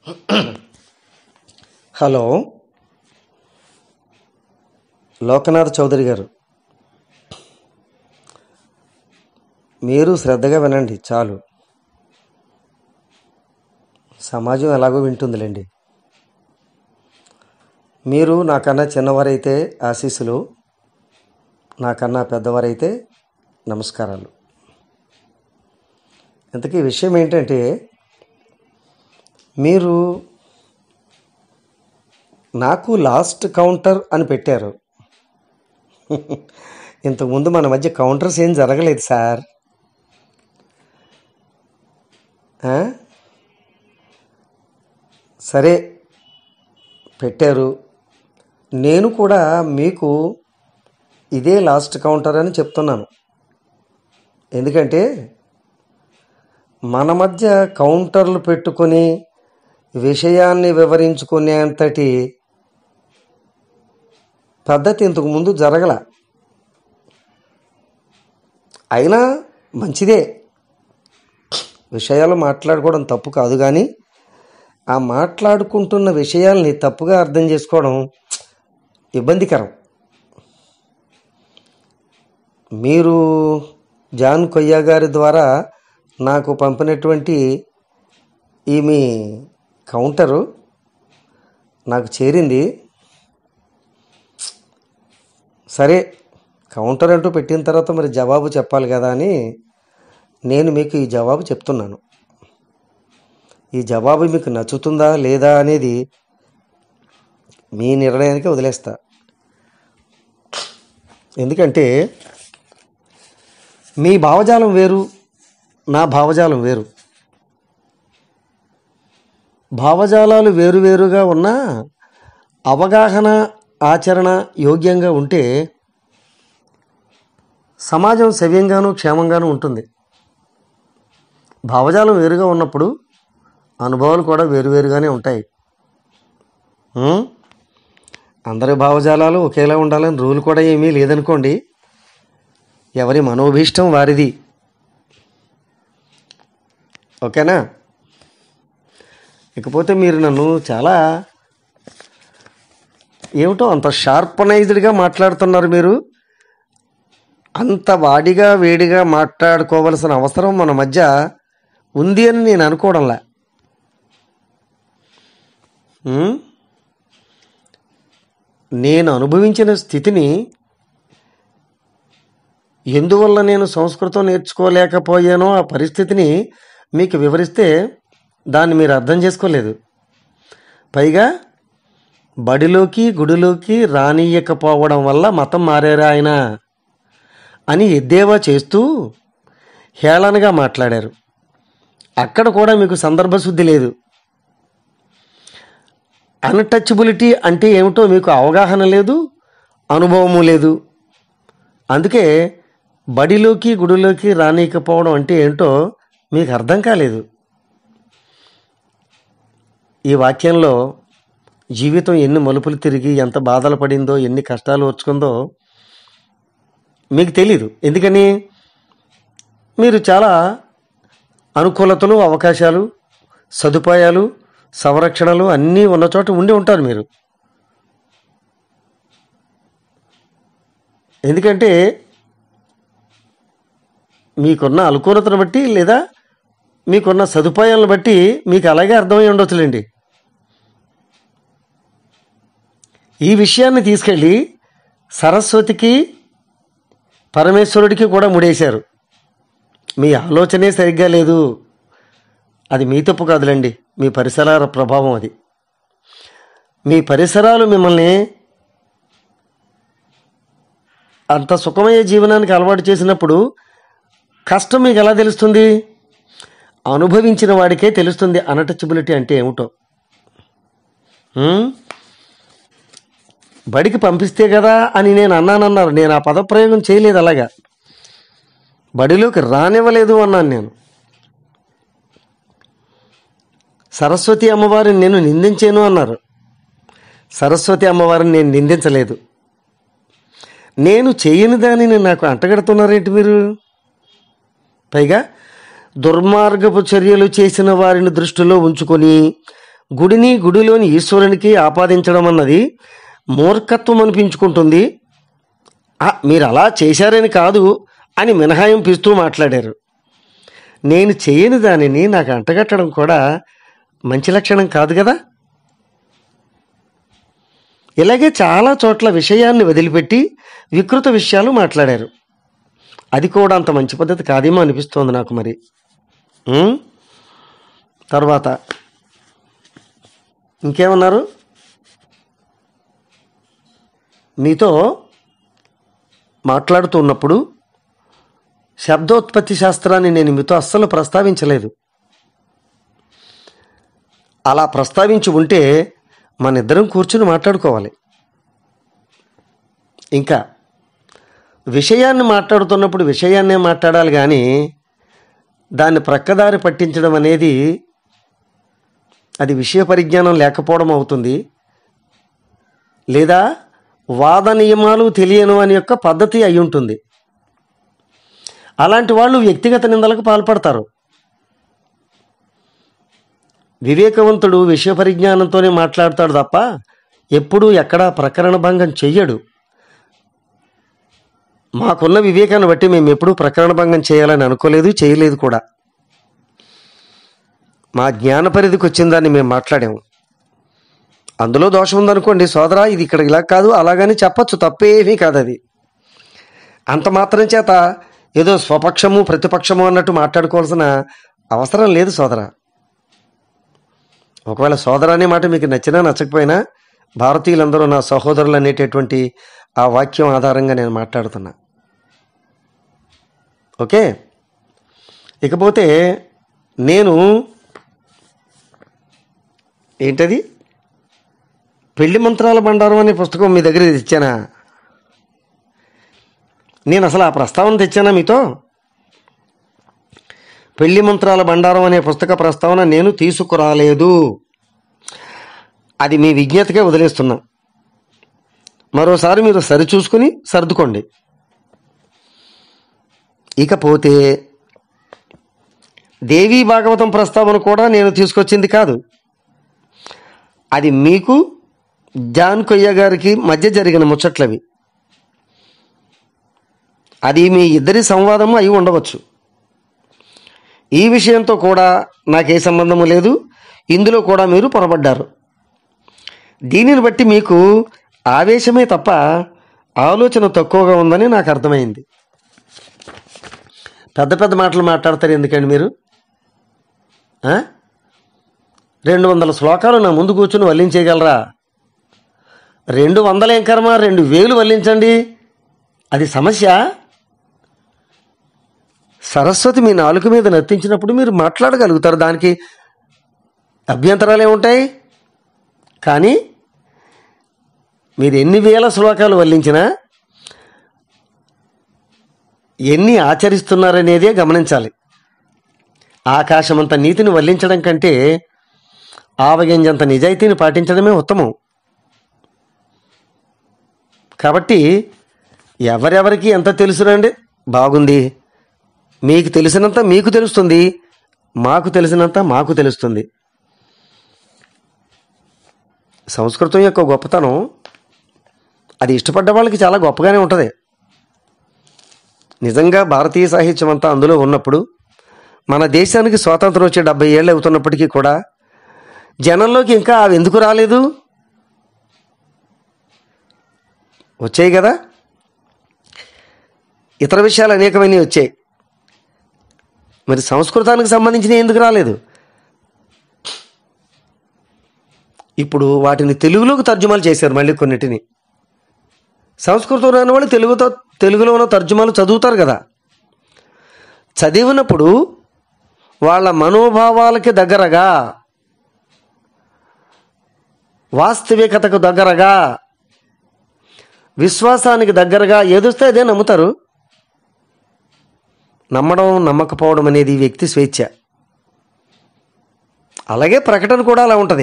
Hello Lokanath Chowdary గారు మీరు శ్రద్ధగా వినండి చాలు సమాజం ఎలాగో వింటుందిలేండి మీరు నాకన్నా చిన్నవారైతే ఆశీస్సులు నాకన్నా పెద్దవారైతే నమస్కారాలు ఇంతకీ విషయం ఏంటంటే మీరు నాకు లాస్ట్ కౌంటర్ అని పెట్టారు ఇంతకుముందు మన మధ్య కౌంటర్స్ ఏం జరగలేదు సార్ ఆ? సరే పెట్టారు నేను కూడా మీకు ఇదే లాస్ట్ కౌంటర్ అని చెప్తున్నాను ఎందుకంటే మన మధ్య కౌంటర్లు పెట్టుకొని విషయాన్ని వివరించుకునేంతటి పద్ధతి ఇంతకు ముందు జరగల అయినా మంచిదే విషయాలు మాట్లాడుకోవడం తప్పు కాదు కానీ ఆ మాట్లాడుకుంటున్న విషయాల్ని తప్పుగా అర్థం చేసుకోవడం ఇబ్బందికరం మీరు జాన్ కొయ్య గారి ద్వారా నాకు పంపినటువంటి ఈ మీ కౌంటరు నాకు చేరింది సరే కౌంటర్ అంటూ పెట్టిన తర్వాత మరి జవాబు చెప్పాలి కదా అని నేను మీకు ఈ జవాబు చెప్తున్నాను ఈ జవాబు మీకు నచ్చుతుందా లేదా అనేది మీ నిర్ణయానికి వదిలేస్తా ఎందుకంటే మీ భావజాలం వేరు నా భావజాలం వేరు భావజాలాలు వేరువేరుగా ఉన్నా అవగాహన ఆచరణ యోగ్యంగా ఉంటే సమాజం సవ్యంగాను క్షేమంగాను ఉంటుంది భావజాలం వేరుగా ఉన్నప్పుడు అనుభవాలు కూడా వేరువేరుగానే ఉంటాయి ఉం? అందరి భావజాలాలు ఒకేలా ఉండాలని రూల్ కూడా ఏమీ లేదనుకోండి ఎవరి మనోభీష్టం వారిది ఓకేనా ఇకపోతే మీరు నన్ను చాలా ఏమిటో అంత షార్పనైజ్డ్గా మాట్లాడుతున్నారు మీరు అంత వాడిగా వేడిగా మాట్లాడుకోవలసిన అవసరం మన మధ్య ఉంది అని నేను అనుకోవడంలే ఉం? నేను అనుభవించిన స్థితిని ఎందువల్ల నేను సంస్కృతం నేర్చుకోలేకపోయానో ఆ పరిస్థితిని మీకు వివరిస్తే దాన్ని మీరు అర్థం చేసుకోలేదు పైగా బడిలోకి గుడిలోకి రానియకపోవడం వల్ల మతం మారారా ఆయన అని ఎద్దేవా చేస్తూ హేళనగా మాట్లాడారు అక్కడ కూడా మీకు సందర్భశుద్ధి లేదు అన్టచబిలిటీ అంటే ఏమిటో మీకు అవగాహన లేదు అనుభవము లేదు అందుకే బడిలోకి గుడిలోకి రానీయకపోవడం అంటే ఏంటో మీకు అర్థం కాలేదు ఈ వాక్యంలో జీవితం ఎన్ని మలుపులు తిరిగి ఎంత బాధలు పడిందో ఎన్ని కష్టాలు వచ్చుకుందో మీకు తెలీదు ఎందుకని మీరు చాలా అనుకూలతలు అవకాశాలు సదుపాయాలు సంరక్షణలు అన్నీ ఉన్న చోట ఉండి ఉంటారు మీరు ఎందుకంటే మీకున్న అనుకూలతను బట్టి లేదా మీకున్న సదుపాయాలను బట్టి మీకు అలాగే అర్థమై ఉండొచ్చులేండి ఈ విషయాన్ని తీసుకెళ్ళి సరస్వతికి పరమేశ్వరుడికి కూడా ముడేశారు మీ ఆలోచనే సరిగ్గా లేదు అది మీ తప్పు కాదులేండి మీ పరిసరాల ప్రభావం అది మీ పరిసరాలు మిమ్మల్ని అంత సుఖమయ్యే జీవనానికి అలవాటు చేసినప్పుడు కష్టం మీకు ఎలా తెలుస్తుంది అనుభవించిన వాడికే తెలుస్తుంది అనటచబిలిటీ అంటే ఏమిటో ఉం? బడికి పంపిస్తే కదా అని నేను అన్నానన్నారు నేను ఆ పదప్రయోగం చేయలేదు అలాగా బడిలోకి రానివ్వలేదు అన్నాను నేను సరస్వతి అమ్మవారిని నేను నిందించాను అన్నారు సరస్వతి అమ్మవారిని నేను నిందించలేదు నేను చేయని దానిని నాకు అంటగడుతున్నారేంటి మీరు పైగా దుర్మార్గపు చర్యలు చేసిన వారిని దృష్టిలో ఉంచుకొని గుడిని గుడిలోని ఈశ్వరునికి ఆపాదించడం అన్నది మూర్ఖత్వం అనిపించుకుంటుంది "ఆ, మీరు అలా చేశారని కాదు అని మినహాయింపిస్తూ మాట్లాడారు నేను చేయని దానిని నాకు అంటగట్టడం కూడా మంచి లక్షణం కాదు కదా ఇలాగే చాలా చోట్ల విషయాన్ని వదిలిపెట్టి వికృత విషయాలు మాట్లాడారు అది కూడా అంత మంచి పద్ధతి కాదేమో అనిపిస్తోంది నాకు మరి ఉం? తర్వాత ఇంకేమన్నారు మీతో మాట్లాడుతున్నప్పుడు శబ్దోత్పత్తి శాస్త్రాన్ని నేను మీతో అస్సలు ప్రస్తావించలేదు అలా ప్రస్తావించి ఉంటే మన ఇద్దరం కూర్చుని మాట్లాడుకోవాలి ఇంకా విషయాన్ని మాట్లాడుతున్నప్పుడు విషయాన్నే మాట్లాడాలి కానీ దాన్ని ప్రక్కదారి పట్టించడం అనేది అది విషయ పరిజ్ఞానం లేకపోవడం అవుతుంది లేదా వాద నియమాలు తెలియను అని యొక్క పద్ధతి అయి ఉంటుంది అలాంటి వాళ్ళు వ్యక్తిగత నిందలకు పాల్పడతారు వివేకవంతుడు విషయ పరిజ్ఞానంతోనే మాట్లాడతాడు తప్ప ఎప్పుడూ ఎక్కడా ప్రకరణ భంగం చెయ్యడు మాకున్న వివేకాన్ని బట్టి మేము ఎప్పుడూ ప్రకరణ భంగం చేయాలని అనుకోలేదు చేయలేదు కూడా మా జ్ఞాన పరిధికి వచ్చిన దాన్ని మేము మాట్లాడాము అందులో దోషం ఉందనుకోండి సోదరా ఇది ఇక్కడ ఇలా కాదు అలాగని చెప్పచ్చు తప్పేమీ కాదు అది అంత మాత్రం చేత ఏదో స్వపక్షము ప్రతిపక్షము అన్నట్టు మాట్లాడుకోవాల్సిన అవసరం లేదు సోదరా ఒకవేళ సోదర అనే మాట మీకు నచ్చినా నచ్చకపోయినా భారతీయులందరూ నా సహోదరులు అనేటటువంటి ఆ వాక్యం ఆధారంగా నేను మాట్లాడుతున్నా ఓకే ఇకపోతే నేను ఏంటది పెళ్లి మంత్రాల బండారం అనే పుస్తకం మీ దగ్గర తెచ్చానా నేను అసలు ఆ ప్రస్తావన తెచ్చానా మీతో పెళ్లి మంత్రాల బండారం అనే పుస్తక ప్రస్తావన నేను తీసుకురాలేదు అది మీ విజ్ఞతకే వదిలేస్తున్నా మరోసారి మీరు సరిచూసుకుని సర్దుకోండి ఇకపోతే దేవీ భాగవతం ప్రస్తావన కూడా నేను తీసుకొచ్చింది కాదు అది మీకు జాన్ కొయ్య గారికి మధ్య జరిగిన ముచ్చట్లవి అది మీ ఇద్దరి సంవాదము అయి ఉండవచ్చు ఈ విషయంతో కూడా నాకే సంబంధము లేదు ఇందులో కూడా మీరు పొరబడ్డారు దీనిని బట్టి మీకు ఆవేశమే తప్ప ఆలోచన తక్కువగా ఉందని నాకు అర్థమైంది పెద్ద పెద్ద మాటలు మాట్లాడతారు ఎందుకండి మీరు ఆ? రెండు వందల శ్లోకాలు నా ముందు కూర్చుని వల్లించేయగలరా రెండు వందల ఏం కర్మ రెండు వేలు వల్లించండి అది సమస్య సరస్వతి మీ నాలుక మీద నర్తించినప్పుడు మీరు మాట్లాడగలుగుతారు దానికి అభ్యంతరాలు ఏముంటాయి కానీ మీరు ఎన్ని వేల శ్లోకాలు వల్లించినా ఎన్ని ఆచరిస్తున్నారనేదే గమనించాలి ఆకాశమంత నీతిని వల్లించడం కంటే ఆవగింజంత నిజాయితీని పాటించడమే ఉత్తమం కాబట్టి ఎవరెవరికి ఎంత తెలుసునండి బాగుంది మీకు తెలిసినంత మీకు తెలుస్తుంది మాకు తెలిసినంత మాకు తెలుస్తుంది సంస్కృతం యొక్క గొప్పతనం అది ఇష్టపడ్డ వాళ్ళకి చాలా గొప్పగానే ఉంటుంది నిజంగా భారతీయ సాహిత్యం అంతా అందులో ఉన్నప్పుడు మన దేశానికి స్వాతంత్రం వచ్చే డెబ్బై ఏళ్ళు అవుతున్నప్పటికీ కూడా జనంలోకి ఇంకా అవి ఎందుకు రాలేదు వచ్చాయి కదా ఇతర విషయాలు అనేకమైనవి వచ్చాయి మరి సంస్కృతానికి సంబంధించిన ఎందుకు రాలేదు ఇప్పుడు వాటిని తెలుగులోకి తర్జుమాలు చేశారు మళ్ళీ కొన్నిటిని సంస్కృతం రాని వాళ్ళు తెలుగుతో తెలుగులో ఉన్న తర్జుమాలు చదువుతారు కదా చదివినప్పుడు వాళ్ళ మనోభావాలకి దగ్గరగా వాస్తవికతకు దగ్గరగా విశ్వాసానికి దగ్గరగా ఏదొస్తే అదే నమ్ముతారు నమ్మడం నమ్మకపోవడం అనేది వ్యక్తి స్వేచ్ఛ అలాగే ప్రకటన కూడా అలా ఉంటుంది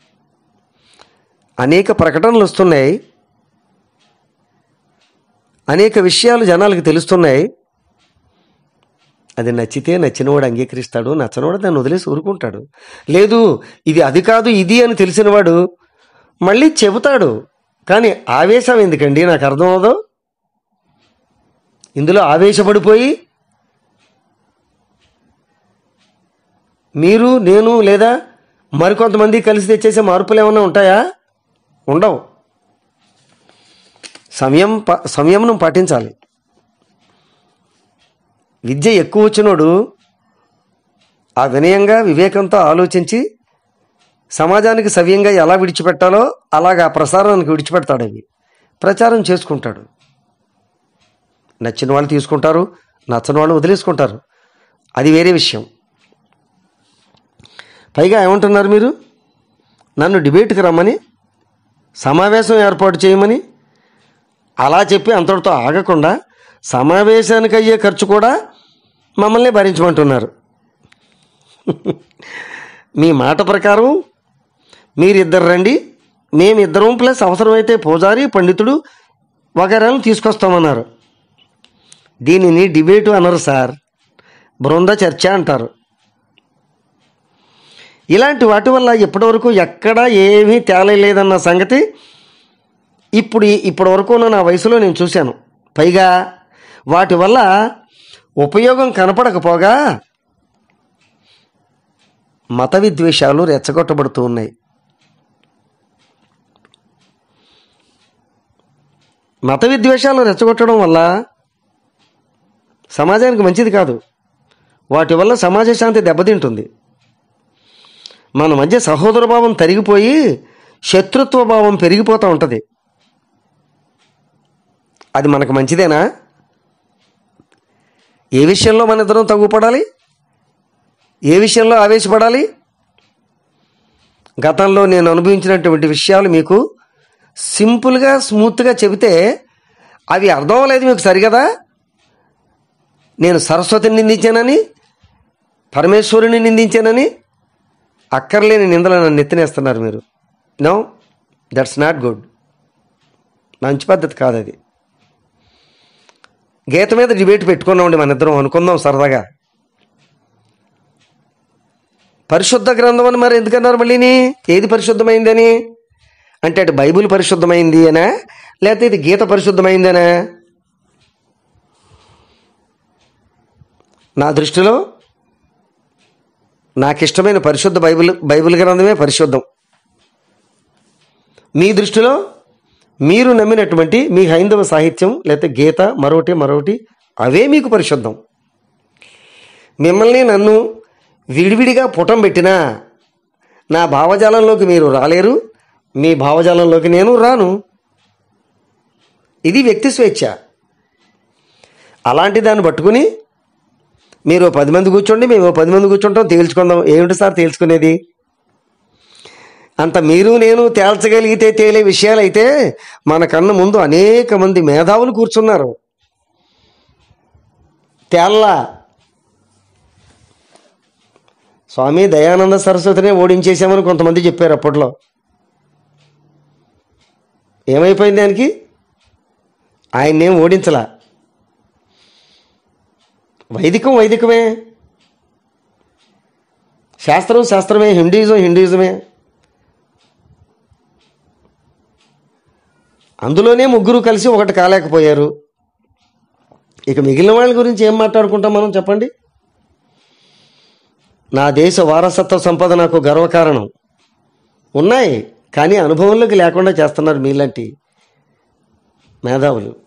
అనేక ప్రకటనలు వస్తున్నాయి అనేక విషయాలు జనాలకు తెలుస్తున్నాయి అది నచ్చితే నచ్చినవాడు అంగీకరిస్తాడు నచ్చనివాడు దాన్ని వదిలేసి ఊరుకుంటాడు లేదు ఇది అది కాదు ఇది అని తెలిసినవాడు మళ్ళీ చెబుతాడు కానీ ఆవేశం ఎందుకండి నాకు అర్థం అవదు ఇందులో ఆవేశపడిపోయి మీరు నేను లేదా మరికొంతమంది కలిసి తెచ్చేసే మార్పులు ఏమైనా ఉంటాయా ఉండవు సమయం ప- సంయమనం పాటించాలి విద్య ఎక్కువ వచ్చినోడు ఆ వినయంగా వివేకంతో ఆలోచించి సమాజానికి సవ్యంగా ఎలా విడిచిపెట్టాలో అలాగా ప్రసారానికి విడిచిపెడతాడు అవి ప్రచారం చేసుకుంటాడు నచ్చిన వాళ్ళు తీసుకుంటారు నచ్చని వాళ్ళు వదిలేసుకుంటారు అది వేరే విషయం పైగా ఏమంటున్నారు మీరు నన్ను డిబేట్కి రమ్మని సమావేశం ఏర్పాటు చేయమని అలా చెప్పి అంతటితో ఆగకుండా సమావేశానికి అయ్యే ఖర్చు కూడా మమ్మల్ని భరించమంటున్నారు మీ మాట ప్రకారం మీరిద్దరు రండి మేమిద్దరం ప్లస్ అవసరమైతే పూజారి పండితుడు వగైరాలను తీసుకొస్తామన్నారు దీనిని డిబేటు అనరు సార్ బృంద చర్చ అంటారు ఇలాంటి వాటి వల్ల ఇప్పటివరకు ఎక్కడా ఏమీ తేలలేదన్న సంగతి ఇప్పుడు ఇప్పటి వరకు ఉన్న నా వయసులో నేను చూశాను పైగా వాటి వల్ల ఉపయోగం కనపడకపోగా మత విద్వేషాలు రెచ్చగొట్టబడుతూ ఉన్నాయి మత విద్వేషాలు రెచ్చగొట్టడం వల్ల సమాజానికి మంచిది కాదు వాటి వల్ల సమాజ శాంతి దెబ్బతింటుంది మన మధ్య సహోదర భావం తరిగిపోయి శత్రుత్వ భావం పెరిగిపోతూ ఉంటుంది అది మనకు మంచిదేనా ఏ విషయంలో మన ఇద్దరం తగ్గుపడాలి ఏ విషయంలో ఆవేశపడాలి గతంలో నేను అనుభవించినటువంటి విషయాలు మీకు సింపుల్గా స్మూత్గా చెబితే అవి అర్థం అవ్వలేదు మీకు సరిగదా నేను సరస్వతిని నిందించానని పరమేశ్వరుని నిందించానని అక్కర్లేని నిందలు నన్ను ఎత్తినేస్తున్నారు మీరు నో దట్స్ నాట్ గుడ్ మంచి పద్ధతి కాదు అది గీత మీద డిబేట్ పెట్టుకున్నామండి మన ఇద్దరం అనుకుందాం సరదాగా పరిశుద్ధ గ్రంథం అని మరి ఎందుకన్నారు మళ్ళీని ఏది పరిశుద్ధమైందని అంటే అటు బైబిల్ పరిశుద్ధమైంది అనా లేకపోతే ఇది గీత పరిశుద్ధమైందనా నా దృష్టిలో నాకు ఇష్టమైన పరిశుద్ధ బైబిల్ బైబిల్ గ్రంథమే పరిశుద్ధం మీ దృష్టిలో మీరు నమ్మినటువంటి మీ హైందవ సాహిత్యం లేకపోతే గీత మరొకటి మరొకటి అవే మీకు పరిశుద్ధం మిమ్మల్ని నన్ను విడివిడిగా పుటం పెట్టినా నా భావజాలంలోకి మీరు రాలేరు మీ భావజాలంలోకి నేను రాను ఇది వ్యక్తి స్వేచ్ఛ అలాంటి దాన్ని పట్టుకుని మీరు ఓ పది మంది కూర్చోండి మేము ఓ పది మంది కూర్చుంటాం తేల్చుకుందాం ఏమిటి సార్ తేల్చుకునేది అంత మీరు నేను తేల్చగలిగితే తేలే విషయాలైతే మన కన్న ముందు అనేక మంది మేధావులు కూర్చున్నారు తేల్లా స్వామి దయానంద సరస్వతినే ఓడించేశామని కొంతమంది చెప్పారు అప్పట్లో ఏమైపోయింది దానికి ఆయన్నేం ఓడించలా వైదికం వైదికమే శాస్త్రం శాస్త్రమే హిందూయిజం హిందూయిజమే అందులోనే ముగ్గురు కలిసి ఒకటి కాలేకపోయారు ఇక మిగిలిన వాళ్ళ గురించి ఏం మాట్లాడుకుంటాం మనం చెప్పండి నా దేశ వారసత్వ సంపద నాకు గర్వకారణం ఉన్నాయి కానీ అనుభవంలోకి లేకుండా చేస్తున్నారు మీలాంటి మేధావులు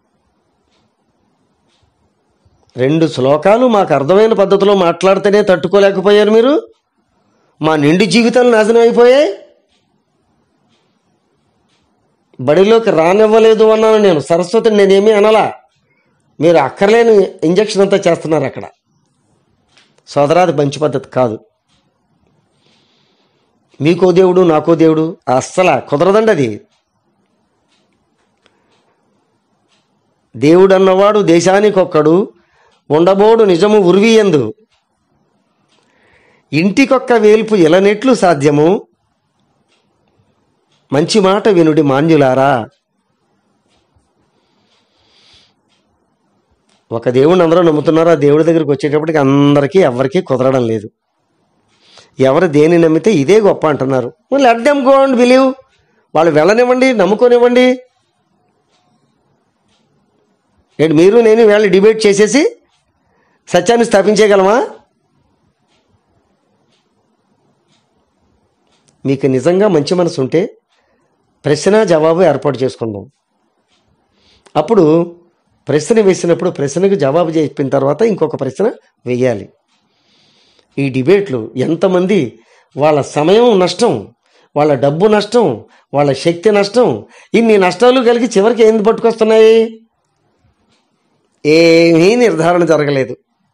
రెండు శ్లోకాలు మాకు అర్థమైన పద్ధతిలో మాట్లాడితేనే తట్టుకోలేకపోయారు మీరు మా నిండు జీవితాలు నాశనం అయిపోయాయి బడిలోకి రానివ్వలేదు అన్నాను నేను సరస్వతిని నేనేమీ అనలా మీరు అక్కర్లేని ఇంజక్షన్ అంతా చేస్తున్నారు అక్కడ సోదరాది మంచి పద్ధతి కాదు మీకో దేవుడు నాకో దేవుడు అస్సల కుదరదండి అది దేవుడు అన్నవాడు దేశానికొక్కడు ఉండబోడు నిజము ఉర్వియందు ఇంటికొక్క వేల్పు ఎలనెట్లు సాధ్యము మంచి మాట వినుడి మాన్యులారా ఒక దేవుడిని అందరూ నమ్ముతున్నారు ఆ దేవుడి దగ్గరికి వచ్చేటప్పటికి అందరికీ ఎవరికీ కుదరడం లేదు ఎవరు దేని నమ్మితే ఇదే గొప్ప అంటున్నారు let them go and believe వాళ్ళు వెళ్ళనివ్వండి నమ్ముకోనివ్వండి ఏంటి మీరు నేను వేళ డిబేట్ చేసేసి సత్యాన్ని స్థాపించేయగలమా మీకు నిజంగా మంచి మనసు ఉంటే ప్రశ్న జవాబు ఏర్పాటు చేసుకుందాం అప్పుడు ప్రశ్న వేసినప్పుడు ప్రశ్నకు జవాబు చెప్పిన తర్వాత ఇంకొక ప్రశ్న వేయాలి ఈ డిబేట్లు ఎంతమంది వాళ్ళ సమయం నష్టం వాళ్ళ డబ్బు నష్టం వాళ్ళ శక్తి నష్టం ఇన్ని నష్టాలు కలిగి చివరికి ఏంది పట్టుకొస్తున్నాయి ఏమీ నిర్ధారణ జరగలేదు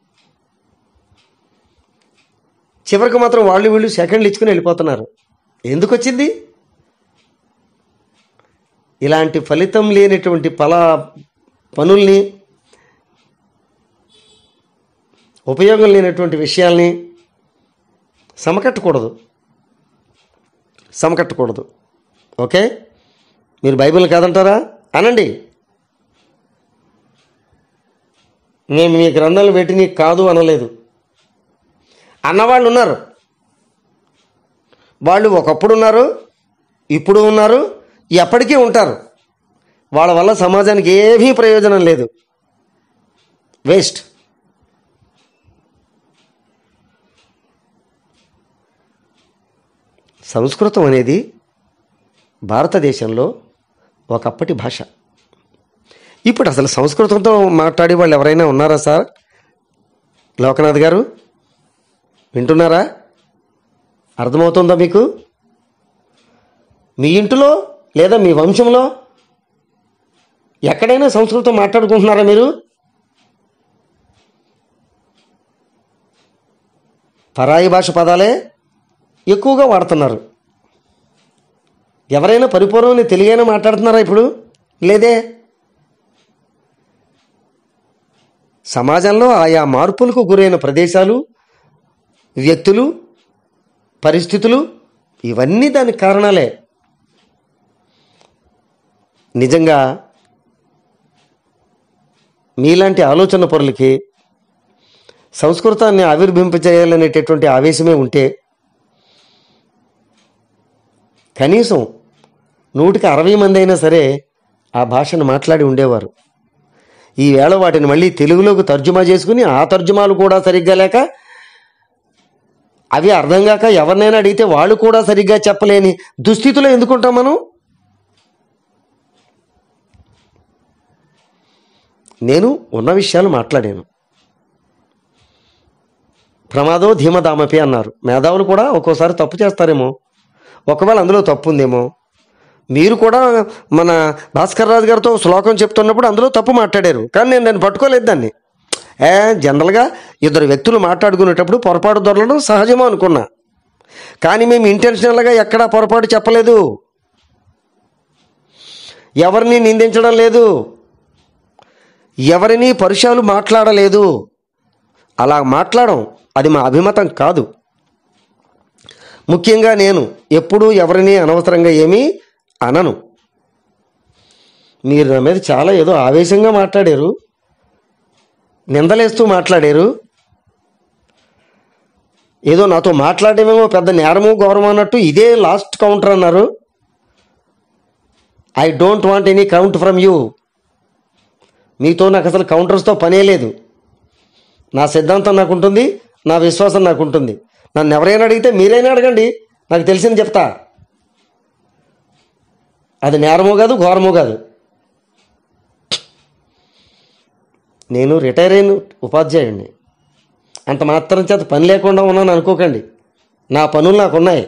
చివరికి మాత్రం వాళ్ళు వీళ్ళు సెకండ్లు ఇచ్చుకుని వెళ్ళిపోతున్నారు ఎందుకు వచ్చింది ఇలాంటి ఫలితం లేనటువంటి ఫల పనుల్ని ఉపయోగం లేనటువంటి విషయాల్ని సమకట్టకూడదు సమకట్టకూడదు ఓకే మీరు బైబిల్ కాదంటారా అనండి నేను మీ గ్రంథాలు పెట్టిని కాదు అనలేదు అన్నవాళ్ళు ఉన్నారు వాళ్ళు ఒకప్పుడు ఉన్నారు ఇప్పుడు ఉన్నారు ఎప్పటికీ ఉంటారు వాళ్ళ వల్ల సమాజానికి ఏమీ ప్రయోజనం లేదు వేస్ట్ సంస్కృతం అనేది భారతదేశంలో ఒకప్పటి భాష ఇప్పుడు అసలు సంస్కృతంతో మాట్లాడే వాళ్ళు ఎవరైనా ఉన్నారా సార్ లోకనాథ్ గారు వింటున్నారా అర్థమవుతుందా మీకు మీ ఇంటిలో లేదా మీ వంశంలో ఎక్కడైనా సంస్కృతం మాట్లాడుకుంటున్నారా మీరు పరాయి భాష పదాలే ఎక్కువగా వాడుతున్నారు ఎవరైనా పరిపూర్ణమైన తెలుగైనా మాట్లాడుతున్నారా ఇప్పుడు లేదే సమాజంలో ఆయా మార్పులకు గురైన ప్రదేశాలు వ్యక్తులు పరిస్థితులు ఇవన్నీ దానికి కారణాలే నిజంగా మీలాంటి ఆలోచన పరులకి సంస్కృతాన్ని ఆవిర్భింపజేయాలనేటటువంటి ఆవేశమే ఉంటే కనీసం నూటికి అరవై మంది అయినా సరే ఆ భాషను మాట్లాడి ఉండేవారు ఈవేళ వాటిని మళ్ళీ తెలుగులోకి తర్జుమా చేసుకుని ఆ తర్జుమాలు కూడా సరిగ్గా లేక అవి అర్థం కాక ఎవరినైనా అడిగితే వాళ్ళు కూడా సరిగ్గా చెప్పలేని దుస్థితిలో ఎందుకుంటాం మనం నేను ఉన్న విషయాలు మాట్లాడాను ప్రమాదో ధీమదామపి అన్నారు మేధావులు కూడా ఒక్కోసారి తప్పు చేస్తారేమో ఒకవేళ అందులో తప్పు ఉందేమో మీరు కూడా మన భాస్కర్ రాజు గారితో శ్లోకం చెప్తున్నప్పుడు అందులో తప్పు మాట్లాడారు కానీ నేను నేను పట్టుకోలేదు దాన్ని ఏ జనరల్గా ఇద్దరు వ్యక్తులు మాట్లాడుకునేటప్పుడు పొరపాటు దొరలడం సహజమో అనుకున్నా కానీ మేము ఇంటెన్షనల్గా ఎక్కడా పొరపాటు చెప్పలేదు ఎవరిని నిందించడం లేదు ఎవరిని పరుషాలు మాట్లాడలేదు అలా మాట్లాడడం అది మా అభిమతం కాదు ముఖ్యంగా నేను ఎప్పుడూ ఎవరిని అనవసరంగా ఏమీ అనను మీరు నా మీద చాలా ఏదో ఆవేశంగా మాట్లాడారు నిందలేస్తూ మాట్లాడారు ఏదో నాతో మాట్లాడేమేమో పెద్ద నేరము గౌరవం అన్నట్టు ఇదే లాస్ట్ కౌంటర్ అన్నారు I don't want any count from you మీతో నాకు అసలు కౌంటర్స్తో పనే లేదు నా సిద్ధాంతం నాకు ఉంటుంది నా విశ్వాసం నాకు ఉంటుంది నన్ను ఎవరైనా అడిగితే మీరైనా అడగండి నాకు తెలిసింది చెప్తా అది నేరమో కాదు ఘోరమో కాదు నేను రిటైర్ అయిన ఉపాధ్యాయుడిని అంత మాత్రం చేత పని లేకుండా ఉన్నాను అనుకోకండి నా పనులు నాకు ఉన్నాయి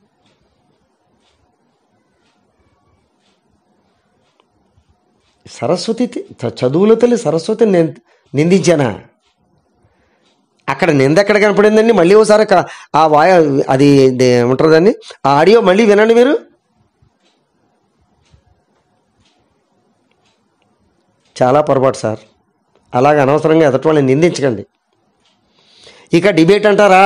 సరస్వతి తి- చ- చదువుల తల్లి సరస్వతిని నేను నిందించానా అక్కడ నింద ఎక్కడ కనపడిందండి మళ్ళీ ఒకసారి క- ఆ వాయ అది దే- ఏమంటారు దాన్ని ఆ ఆడియో మళ్ళీ వినండి మీరు చాలా పొరపాటు సార్ అలాగ అనవసరంగా ఎదటి వాళ్ళని నిందించకండి ఇక డిబేట్ అంటారా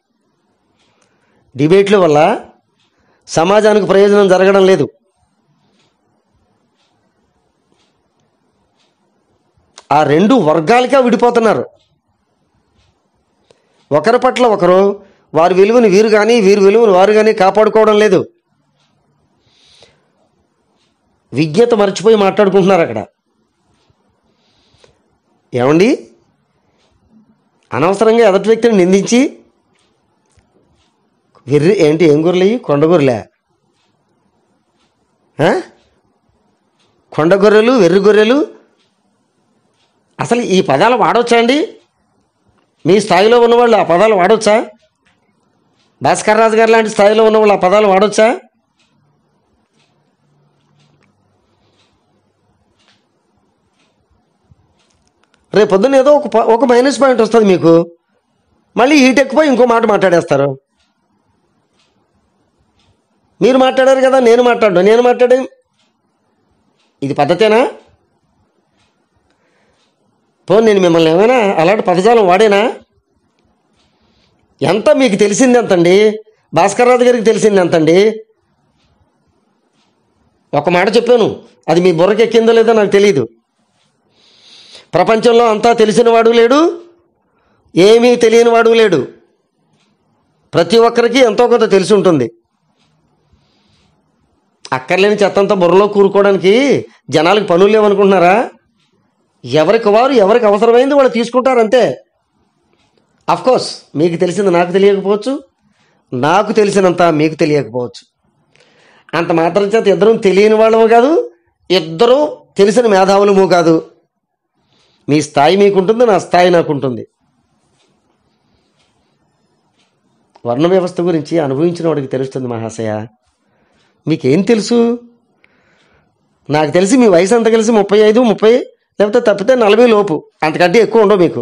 డిబేట్ల వల్ల సమాజానికి ప్రయోజనం జరగడం లేదు ఆ రెండు వర్గాలుగా విడిపోతున్నారు ఒకరి పట్ల ఒకరు వారి విలువని వీరు కానీ వీరి విలువను వారు కానీ కాపాడుకోవడం లేదు విజ్ఞత మర్చిపోయి మాట్లాడుకుంటున్నారు అక్కడ ఏమండి అనవసరంగా ఎదటి వ్యక్తిని నిందించి వెర్రి ఏంటి ఏం గొర్రెలు కొండ గొర్రెలే ఆ? కొండ గొర్రెలు వెర్రి గొర్రెలు అసలు ఈ పదాలు వాడవచ్చా అండి మీ స్థాయిలో ఉన్నవాళ్ళు ఆ పదాలు వాడవచ్చా భాస్కర్ రాజు గారు లాంటి స్థాయిలో ఉన్నవాళ్ళు ఆ పదాలు వాడవచ్చా రేపు పొద్దున్న ఏదో ఒక ప- ఒక మైనస్ పాయింట్ వస్తుంది మీకు మళ్ళీ హీట్ ఎక్కువ ఇంకో మాట మాట్లాడేస్తారు మీరు మాట్లాడారు కదా నేను మాట్లాడు నేను మాట్లాడే ఇది పద్ధతేనా పో నేను మిమ్మల్ని ఏమైనా అలాంటి పదజాలం వాడేనా ఎంత మీకు తెలిసింది ఎంతండి భాస్కర్ రాజు గారికి తెలిసింది ఎంతండి ఒక మాట చెప్పాను అది మీ బుర్రకి ఎక్కిందో లేదో నాకు తెలియదు ప్రపంచంలో అంతా తెలిసిన వాడు లేడు ఏమీ తెలియని వాడు లేడు ప్రతి ఒక్కరికి ఎంతో కొంత తెలిసి ఉంటుంది అక్కర్లేని చెత్తంతా బుర్రలో కూరుకోవడానికి జనాలకు పనులు లేవనుకుంటున్నారా ఎవరికి వారు ఎవరికి అవసరమైంది వాళ్ళు తీసుకుంటారు అంతే కోర్స్ మీకు తెలిసింది నాకు తెలియకపోవచ్చు నాకు తెలిసినంత మీకు తెలియకపోవచ్చు అంత మాత్రం చేత ఇద్దరం తెలియని వాళ్ళము కాదు ఇద్దరు తెలిసిన మేధావులము కాదు మీ స్థాయి మీకుంటుంది నా స్థాయి నాకుంటుంది వర్ణ వ్యవస్థ గురించి అనుభవించిన వాడికి తెలుస్తుంది మహాశయ మీకేం తెలుసు నాకు తెలిసి మీ వయసు అంత కలిసి ముప్పై ఐదు ముప్పై లేకపోతే తప్పితే నలభై లోపు అంతకంటే ఎక్కువ ఉండవు మీకు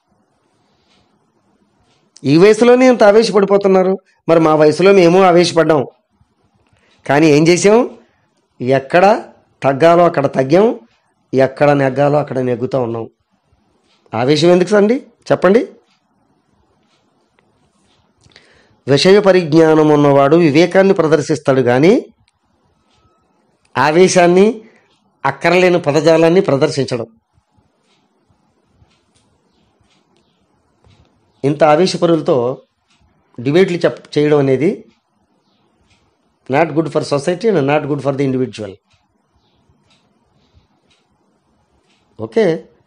ఈ వయసులోనే ఇంత ఆవేశపడిపోతున్నారు మరి మా వయసులో మేము ఆవేశపడ్డాం కానీ ఏం చేసాం ఎక్కడ తగ్గాలో అక్కడ తగ్గాం ఎక్కడ నెగ్గాలో అక్కడ నెగ్గుతూ ఉన్నాం ఆవేశం ఎందుకు అండి చెప్పండి విషయ పరిజ్ఞానం ఉన్నవాడు వివేకాన్ని ప్రదర్శిస్తాడు కానీ ఆవేశాన్ని అక్కరలేని పదజాలాన్ని ప్రదర్శించడం ఇంత ఆవేశపరులతో డిబేట్లు చెప్ చేయడం అనేది not good for society and not good for the individual okay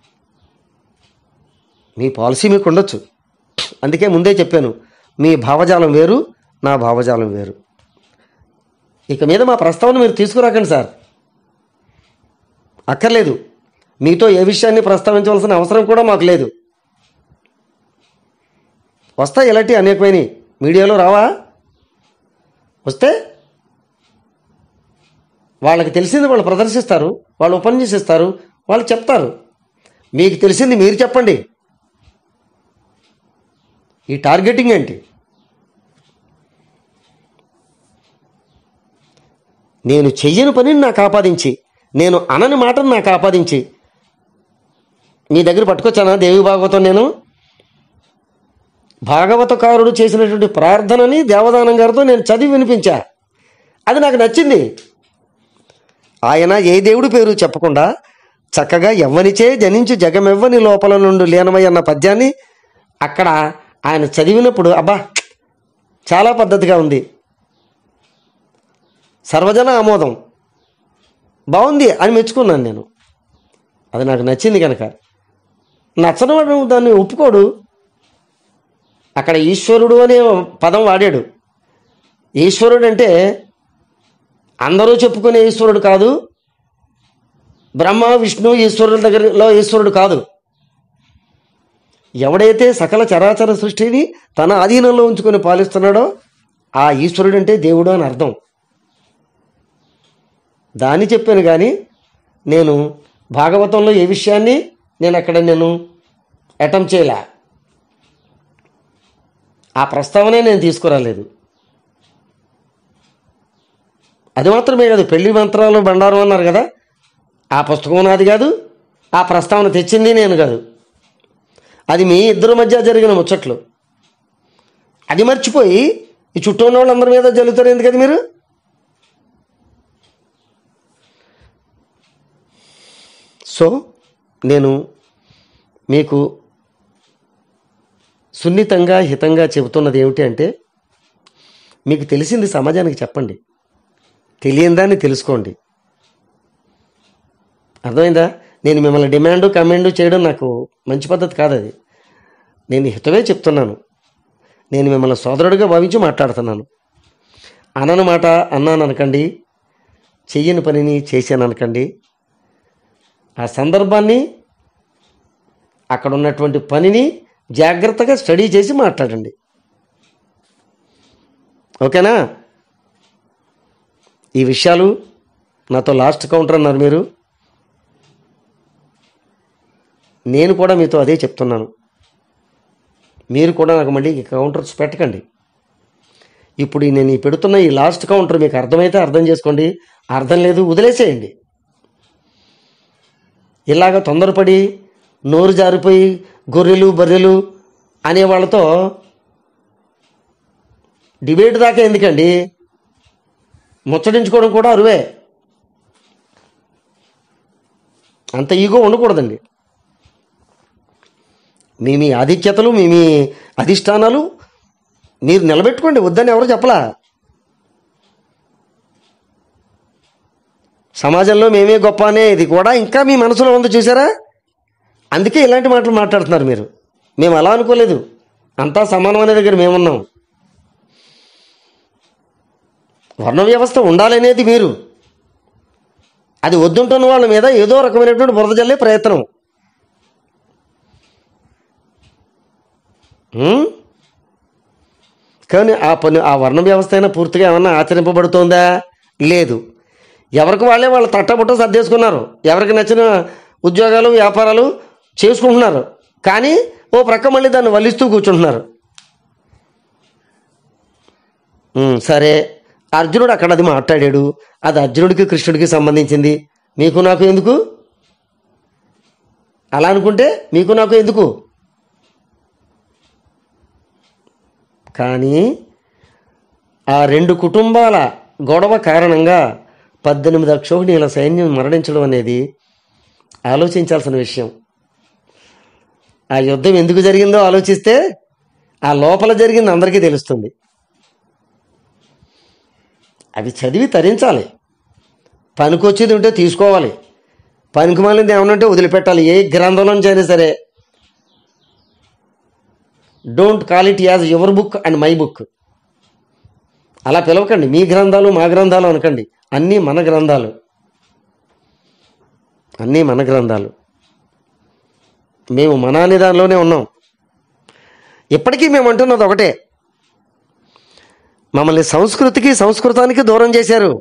మీ పాలసీ మీకు ఉండొచ్చు అందుకే ముందే చెప్పాను మీ భావజాలం వేరు నా భావజాలం వేరు ఇక మీద మా ప్రస్తావన మీరు తీసుకురాకండి సార్ అక్కర్లేదు మీతో ఏ విషయాన్ని ప్రస్తావించవలసిన అవసరం కూడా మాకు లేదు వస్తాయి ఇలాంటి అనేకమైనవి మీడియాలో రావా వస్తే వాళ్ళకి తెలిసింది వాళ్ళు ప్రదర్శిస్తారు వాళ్ళు ఉపన్యసిస్తారు వాళ్ళు చెప్తారు మీకు తెలిసింది మీరు చెప్పండి ఈ టార్గెటింగ్ ఏంటి నేను చెయ్యని పనిని నాకు ఆపాదించి నేను అనని మాటను నాకు ఆపాదించి మీ దగ్గర పట్టుకొచ్చానా దేవి భాగవతం నేను భాగవతకారుడు చేసినటువంటి ప్రార్థనని దేవదానం గారితో నేను చదివి వినిపించా అది నాకు నచ్చింది ఆయన ఏ దేవుడి పేరు చెప్పకుండా చక్కగా ఎవ్వనిచే జనించు జగమెవ్వని లోపల నుండి లీనమై అన్న పద్యాన్ని అక్కడ ఆయన చదివినప్పుడు అబ్బా చాలా పద్ధతిగా ఉంది సర్వజన ఆమోదం బాగుంది అని మెచ్చుకున్నాను నేను అది నాకు నచ్చింది కనుక నచ్చనివాడు దాన్ని ఒప్పుకోడు అక్కడ ఈశ్వరుడు అనే పదం వాడాడు ఈశ్వరుడు అంటే అందరూ చెప్పుకునే ఈశ్వరుడు కాదు బ్రహ్మ విష్ణు ఈశ్వరుల దగ్గరలో ఈశ్వరుడు కాదు ఎవడైతే సకల చరాచర సృష్టిని తన ఆధీనంలో ఉంచుకొని పాలిస్తున్నాడో ఆ ఈశ్వరుడు అంటే దేవుడు అని అర్థం దాన్ని చెప్పాను కానీ నేను భాగవతంలో ఏ విషయాన్ని నేను అక్కడ నేను అటెంప్ట్ చేయలే ఆ ప్రస్తావనే నేను తీసుకురాలేదు అది మాత్రమే కాదు పెళ్లి మంత్రాలు బండారం అన్నారు కదా ఆ పుస్తకం నాది కాదు ఆ ప్రస్తావన తెచ్చింది నేను కాదు అది మీ ఇద్దరి మధ్య జరిగిన ముచ్చట్లు అది మర్చిపోయి ఈ చుట్టూ ఉన్న వాళ్ళందరి మీద జల్లుతారు ఎందుకది మీరు సో నేను మీకు సున్నితంగా హితంగా చెబుతున్నది ఏమిటి అంటే మీకు తెలిసింది సమాజానికి చెప్పండి తెలియని దాన్ని తెలుసుకోండి అర్థమైందా నేను మిమ్మల్ని డిమాండ్ కమాండ్ చేయడం నాకు మంచి పద్ధతి కాదు అది నేను హితమే చెప్తున్నాను నేను మిమ్మల్ని సోదరుడిగా భావించి మాట్లాడుతున్నాను అనని మాట అన్నాను అనకండి చెయ్యని పనిని చేశాను అనకండి ఆ సందర్భాన్ని అక్కడ ఉన్నటువంటి పనిని జాగ్రత్తగా స్టడీ చేసి మాట్లాడండి ఓకేనా ఈ విషయాలు నాతో లాస్ట్ కౌంటర్ అన్నారు మీరు నేను కూడా మీతో అదే చెప్తున్నాను మీరు కూడా నాకు మళ్ళీ ఈ కౌంటర్స్ పెట్టకండి ఇప్పుడు ఈ నేను ఈ పెడుతున్న ఈ లాస్ట్ కౌంటర్ మీకు అర్థమైతే అర్థం చేసుకోండి అర్థం లేదు వదిలేసేయండి ఇలాగ తొందరపడి నోరు జారిపోయి గొర్రెలు బర్రెలు అనే వాళ్ళతో డిబేట్ దాకా ఎందుకండి ముచ్చటించుకోవడం కూడా అరువే అంత ఈగో ఉండకూడదండి మీ మీ ఆధిక్యతలు మీ మీ అధిష్టానాలు మీరు నిలబెట్టుకోండి వద్దని ఎవరు చెప్పలా సమాజంలో మేమే గొప్ప అనేది కూడా ఇంకా మీ మనసులో ఉంది చూసారా అందుకే ఇలాంటి మాటలు మాట్లాడుతున్నారు మీరు మేము అలా అనుకోలేదు అంతా సమానం అనే దగ్గర మేమున్నాం వర్ణ వ్యవస్థ ఉండాలనేది మీరు అది వద్దుంటున్న వాళ్ళ మీద ఏదో రకమైనటువంటి బురద జల్లే ప్రయత్నం ఉం? కానీ ఆ పని ఆ వర్ణ వ్యవస్థ అయినా పూర్తిగా ఏమన్నా ఆచరింపబడుతోందా లేదు ఎవరికి వాళ్ళే వాళ్ళు తట్టబుట్ట సర్దేసుకున్నారు ఎవరికి నచ్చిన ఉద్యోగాలు వ్యాపారాలు చేసుకుంటున్నారు కానీ ఓ ప్రక్క మళ్ళీ దాన్ని వల్లిస్తూ కూర్చుంటున్నారు ఉం, సరే అర్జునుడు అక్కడ అది మాట్లాడాడు అది అర్జునుడికి కృష్ణుడికి సంబంధించింది మీకు నాకు ఎందుకు అలా అనుకుంటే మీకు నాకు ఎందుకు కానీ ఆ రెండు కుటుంబాల గొడవ కారణంగా పద్దెనిమిది అక్షోహిణీల సైన్యం మరణించడం అనేది ఆలోచించాల్సిన విషయం ఆ యుద్ధం ఎందుకు జరిగిందో ఆలోచిస్తే ఆ లోపల జరిగింది అందరికీ తెలుస్తుంది అవి చదివి తరించాలి పనికొచ్చేది ఉంటే తీసుకోవాలి పనికి మాలింది ఏమన్నా ఉంటే వదిలిపెట్టాలి ఏ గ్రంథంలో అయినా సరే don't call it as your book and my book అలా పిలవకండి మీ గ్రంథాలు మా గ్రంథాలు అనకండి అన్నీ మన గ్రంథాలు అన్నీ మన గ్రంథాలు మేము మన అనే దానిలోనే ఉన్నాం ఇప్పటికీ మేము అంటున్నది ఒకటే మమ్మల్ని సంస్కృతికి సంస్కృతానికి దూరం చేశారు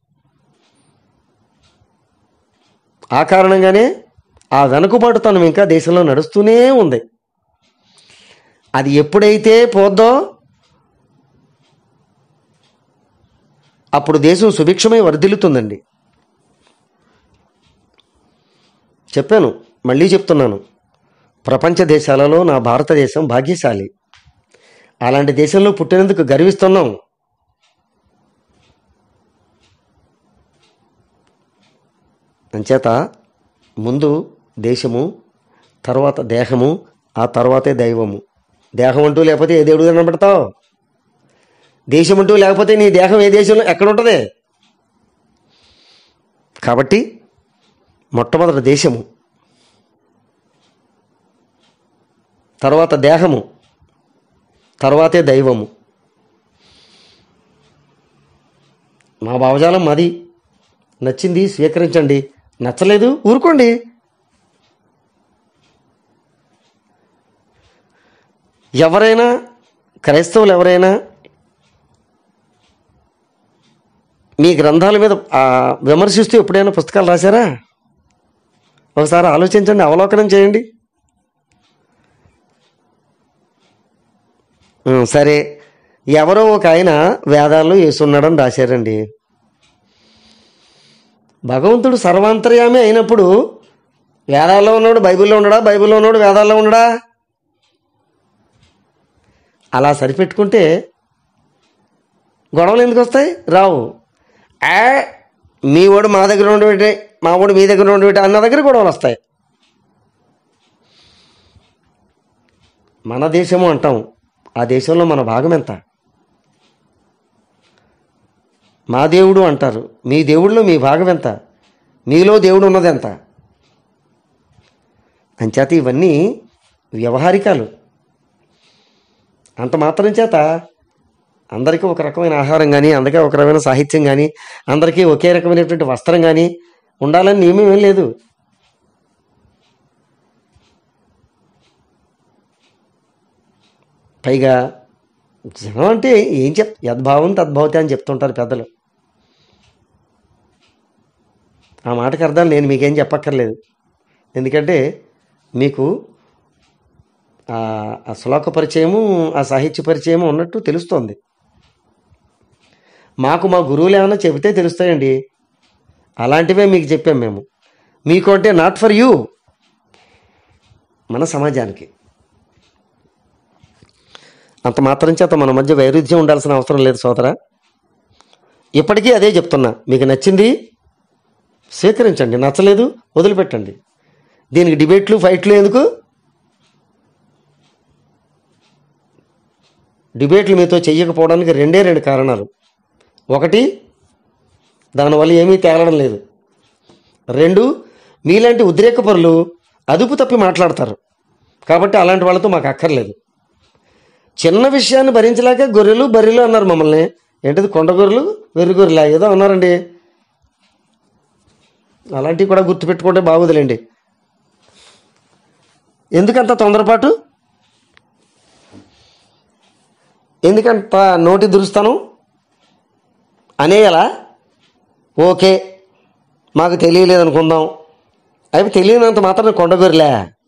ఆ కారణంగానే ఆ వెనుకబాటుతనం ఇంకా దేశంలో నడుస్తూనే ఉంది అది ఎప్పుడైతే పోద్దో అప్పుడు దేశం సుభిక్షమై వర్ధిల్లుతుందండి చెప్పాను మళ్ళీ చెప్తున్నాను ప్రపంచ దేశాలలో నా భారతదేశం భాగ్యశాలి అలాంటి దేశంలో పుట్టినందుకు గర్విస్తున్నాం అంచేత ముందు దేశము తర్వాత దేహము ఆ తర్వాతే దైవము దేహం అంటూ లేకపోతే ఏ దేవుడు కనబడతావు దేశం అంటూ లేకపోతే నీ దేహం ఏ దేశంలో ఎక్కడ ఉంటుంది కాబట్టి మొట్టమొదటి దేశము తర్వాత దేహము తర్వాతే దైవము మా భావజాలం మాది నచ్చింది స్వీకరించండి నచ్చలేదు ఊరుకోండి ఎవరైనా క్రైస్తవులు ఎవరైనా మీ గ్రంథాల మీద ఆ, విమర్శిస్తూ ఎప్పుడైనా పుస్తకాలు రాశారా ఒకసారి ఆలోచించండి అవలోకనం చేయండి ఉం, సరే ఎవరో ఒక ఆయన వేదాల్లో వేసున్నాడని రాశారండి భగవంతుడు సర్వాంతర్యామి అయినప్పుడు వేదాల్లో ఉన్నాడు బైబిల్లో ఉన్నాడా బైబిల్లో ఉన్నాడు వేదాల్లో ఉన్నాడా అలా సరిపెట్టుకుంటే గొడవలు ఎందుకు వస్తాయి రావు ఆ మీ వాడు మా దగ్గర ఉండేటి మా వాడు మీ దగ్గర ఉండేటి అన్న దగ్గర గొడవలు వస్తాయి మన దేశము అంటాం ఆ దేశంలో మన భాగం ఎంత మా దేవుడు అంటారు మీ దేవుడిలో మీ భాగం ఎంత మీలో దేవుడు ఉన్నది ఎంత అంచేత ఇవన్నీ వ్యవహారికాలు అంత మాత్రం చేత అందరికీ ఒక రకమైన ఆహారం కానీ అందరికీ ఒక రకమైన సాహిత్యం కానీ అందరికీ ఒకే రకమైనటువంటి వస్త్రం కానీ ఉండాలని నియమం ఏం లేదు పైగా జనం అంటే ఏం చెప్ యద్భావం తద్భావతి అని చెప్తుంటారు పెద్దలు ఆ మాటకి అర్థాలు నేను మీకేం చెప్పక్కర్లేదు ఎందుకంటే మీకు ఆ ఆ శ్లోక పరిచయము ఆ సాహిత్య పరిచయము ఉన్నట్టు తెలుస్తోంది మాకు మా గురువులు ఏమైనా చెబితే తెలుస్తాయండి అలాంటివే మీకు చెప్పాం మేము మీకు అంటే నాట్ ఫర్ యూ మన సమాజానికి అంత మాత్రం చేత మన మధ్య వైరుధ్యం ఉండాల్సిన అవసరం లేదు సోదరా ఇప్పటికీ అదే చెప్తున్నా మీకు నచ్చింది స్వీకరించండి నచ్చలేదు వదిలిపెట్టండి దీనికి డిబేట్లు ఫైట్లు ఎందుకు డిబేట్లు మీతో చెయ్యకపోవడానికి రెండే రెండు కారణాలు ఒకటి దానివల్ల ఏమీ తేలడం లేదు రెండు మీలాంటి ఉద్రేక పరులు అదుపు తప్పి మాట్లాడతారు కాబట్టి అలాంటి వాళ్ళతో మాకు అక్కర్లేదు చిన్న విషయాన్ని భరించలేక గొర్రెలు బర్రెలు అన్నారు మమ్మల్ని ఏంటిది కొండ గొర్రెలు వెర్రి గొర్రెలా ఏదో అన్నారండి అలాంటివి కూడా గుర్తుపెట్టుకుంటే బాగోదులేండి ఎందుకంత తొందరపాటు ఎందుకంత నోటి దురుస్తాను అనేయాలా ఓకే మాకు తెలియలేదు అనుకుందాం అవి తెలియనంత మాత్రం కొండగొరిలే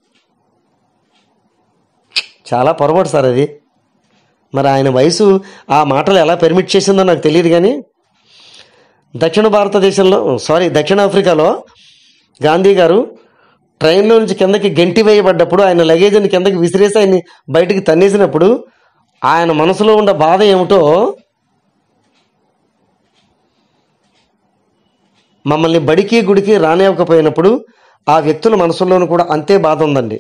చాలా పొరపాటు సార్ అది మరి ఆయన వయసు ఆ మాటలు ఎలా పెర్మిట్ చేసిందో నాకు తెలియదు కానీ దక్షిణ భారతదేశంలో సారీ దక్షిణాఫ్రికాలో గాంధీ గారు ట్రైన్లో నుంచి కిందకి గెంటి వేయబడ్డప్పుడు ఆయన లగేజ్ని కిందకి విసిరేసి ఆయన్ని బయటికి తన్నేసినప్పుడు ఆయన మనసులో ఉన్న బాధ ఏమిటో మమ్మల్ని బడికి గుడికి రానివ్వకపోయినప్పుడు ఆ వ్యక్తుల మనసుల్లోనూ కూడా అంతే బాధ ఉందండి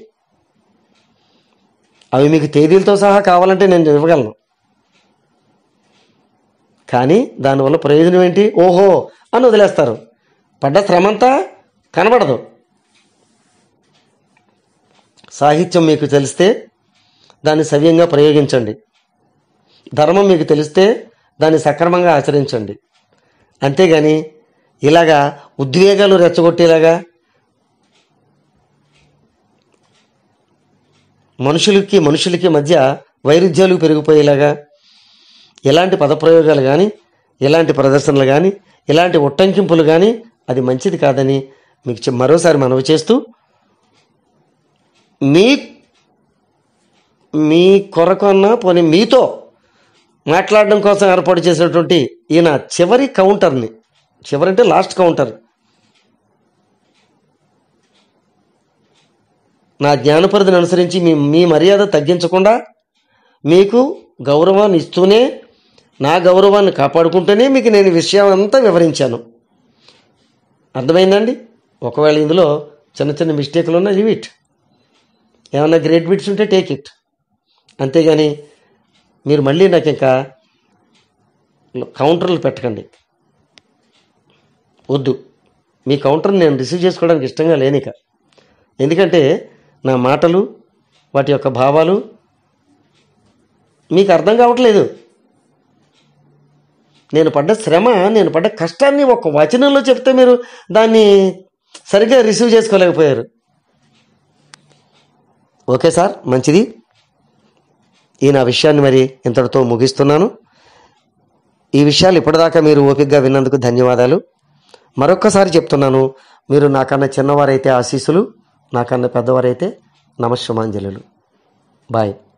అవి మీకు తేదీలతో సహా కావాలంటే నేను ఇవ్వగలను కానీ దానివల్ల ప్రయోజనం ఏంటి ఓహో అని వదిలేస్తారు పడ్డ శ్రమంతా కనబడదు సాహిత్యం మీకు తెలిస్తే దాన్ని సవ్యంగా ప్రయోగించండి ధర్మం మీకు తెలిస్తే దాన్ని సక్రమంగా ఆచరించండి అంతేగాని ఇలాగా ఉద్వేగాలు రెచ్చగొట్టేలాగా మనుషులకి మనుషులకి మధ్య వైరుధ్యాలు పెరిగిపోయేలాగా ఇలాంటి పదప్రయోగాలు కానీ ఇలాంటి ప్రదర్శనలు కానీ ఇలాంటి ఉట్టంకింపులు కానీ అది మంచిది కాదని మీకు చె- మరోసారి మనవి చేస్తూ మీ మీ కొరకు అన్నా పోనీ మీతో మాట్లాడడం కోసం ఏర్పాటు చేసినటువంటి ఈయన చివరి కౌంటర్ని చివరి అంటే లాస్ట్ కౌంటర్ నా జ్ఞానపరిధిని అనుసరించి మీ మీ మర్యాద తగ్గించకుండా మీకు గౌరవాన్ని ఇస్తూనే నా గౌరవాన్ని కాపాడుకుంటూనే మీకు నేను ఈ విషయం అంతా వివరించాను అర్థమైందండి ఒకవేళ ఇందులో చిన్న చిన్న మిస్టేక్లు ఉన్నా లీవ్ ఇట్ ఏమన్నా గ్రేట్ బిట్స్ ఉంటే టేక్ ఇట్ అంతేగాని మీరు మళ్ళీ నాకు ఇంకా కౌంటర్లు పెట్టకండి వద్దు మీ కౌంటర్ని నేను రిసీవ్ చేసుకోవడానికి ఇష్టంగా లేనిక ఎందుకంటే నా మాటలు వాటి యొక్క భావాలు మీకు అర్థం కావట్లేదు నేను పడ్డ శ్రమ నేను పడ్డ కష్టాన్ని ఒక వచనంలో చెప్తే మీరు దాన్ని సరిగ్గా రిసీవ్ చేసుకోలేకపోయారు ఓకే సార్ మంచిది ఈ నా విషయాన్ని మరి ఇంతటితో ముగిస్తున్నాను ఈ విషయాలు ఇప్పటిదాకా మీరు ఓపికగా విన్నందుకు ధన్యవాదాలు మరొక్కసారి చెప్తున్నాను మీరు నాకన్నా చిన్నవారైతే ఆశీస్సులు నాకన్నా పెద్దవారైతే నమస్సుమాంజలు బాయ్